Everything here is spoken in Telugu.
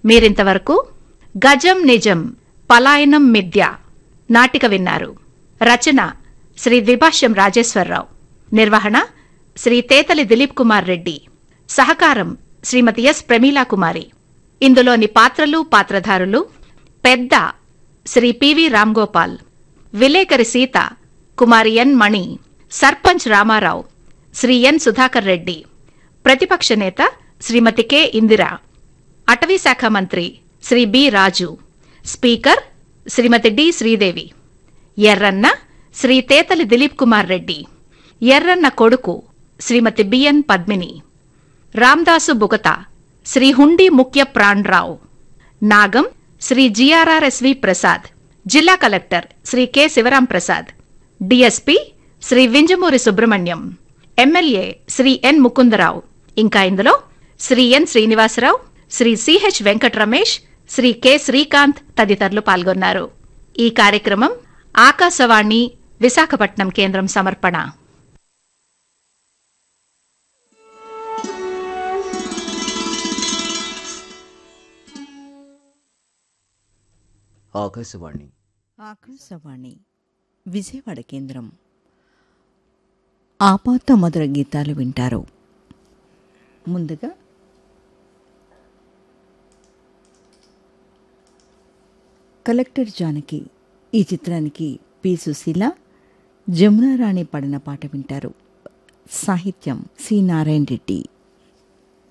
మీరింతవరకు గజం నిజం పలాయనం మిథ్య నాటిక విన్నారు రచన శ్రీ ద్విభాష్యం రాజేశ్వరరావు నిర్వహణ శ్రీ తేతలి దిలీప్ కుమార్ రెడ్డి సహకారం శ్రీమతి ఎస్ ప్రమీలా కుమారి ఇందులోని పాత్రలు పాత్రధారులు పెద్ద శ్రీ పివి రామ్గోపాల్ విలేకరి సీత కుమారి ఎన్ మణి సర్పంచ్ రామారావు శ్రీ ఎన్ సుధాకర్ రెడ్డి ప్రతిపక్ష నేత శ్రీమతి కె ఇందిర అటవీ శాఖ మంత్రి Shri B Raju speaker Shrimati D Sridevi Yerranna Shri Tethali Dilip Kumar Reddy Yerranna కొడుకు శ్రీమతి బిఎన్ పద్మిని రామ్దాసు బుగత శ్రీ హుండి ముఖ్య ప్రాణ్రావు నాగం శ్రీ జిఆర్ఆర్ఎస్వి ప్రసాద్ జిల్లా collector Shri K Sivaram Prasad DSP Shri Vinjamuri Subrahmanyam MLA Shri N Mukundarao ఇంకా ఇందులో Shri N Srinivasarao Shri CH Venkata Ramesh Shri K Srikanth తదితరులు పాల్గొన్నారు ఈ కార్యక్రమం ఆకాశవాణి విశాఖపట్నం కేంద్రం సమర్పణ ఆకాశవాణి ఆకాశవాణి విజయవాడ కేంద్రం ఆపాత మధుర గీతాలు వింటారు ముందుగా కలెక్టర్ జానకి ఈ చిత్రానికి పి సుశీల జమునారాణి పాడిన పాట వింటారు సాహిత్యం సి నారాయణ రెడ్డి